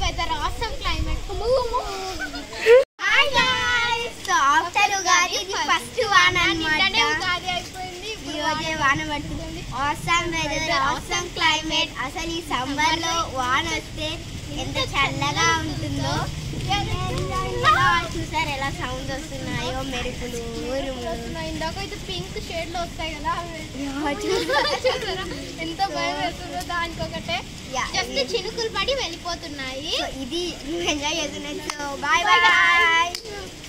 Weather awesome climate hi guys so after Ugadi ఇది first వాన అన్నమాట ఉగాది అయిపోయింది ఈ రోజే వాన పడుతుంది ఆసమ్ వెదర్ ఆసమ్ క్లైమేట్ అసలు ఈ సమ్మర్ లో వాన వస్తే ఎంత చల్లగా ఉంటుందో చూసారు ఎలా సౌండ్ వస్తున్నాయో మెరుపులు ఉరుములు వస్తున్నాయి. ఇందాక అయితే పింక్ షేడ్ లో వస్తాయి కదా అవి. చూసారా? చూసారా? ఎంత భయం వేస్తుందో దానికొకటే Yeah, జస్ట్ ఇది- చినుకులు పడి వెళ్ళిపోతున్నాయి సో ఇది ఎంజాయ్ చేస్తున్నాను సో బాయ్ బాయ్